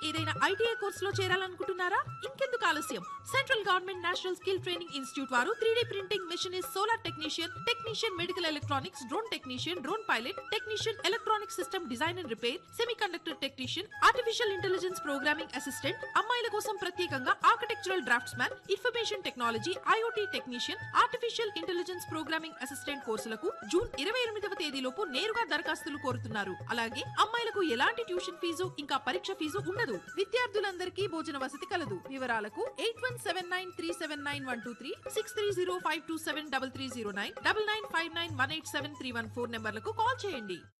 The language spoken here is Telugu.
ఏదైనా ఐటీఐ కోర్సులో చేరాలనుకుంటున్నారా ఇంకెందుకు ఆలస్యం central government national skill training institute వారు three printing machinist solar technician technician medical electronics drone technician drone pilot technician electronic system design and repair semiconductor technician artificial intelligence programming assistant అమ్మాయిల కోసం ప్రత్యేకంగా architectural draughtsman information technology IoT technician artificial intelligence programming assistant కోర్సులకు జూన్ ఇరవై ఎనిమిదవ తేదీలోపు నేరుగా దరఖాస్తులు కోరుతున్నారు అలాగే అమ్మాయిలకు ఎలాంటి ట్యూషన్ ఫీజు ఇంకా పరీక్ష ఫీజు ఉండదు విద్యార్థులందరికీ భోజన వసతి కలదు వివరాలకు eight one seven nine three seven nine one two three six three zero five two seven double three zero nine double nine five nine one eight seven three one four నెంబర్లకు కాల్ చేయండి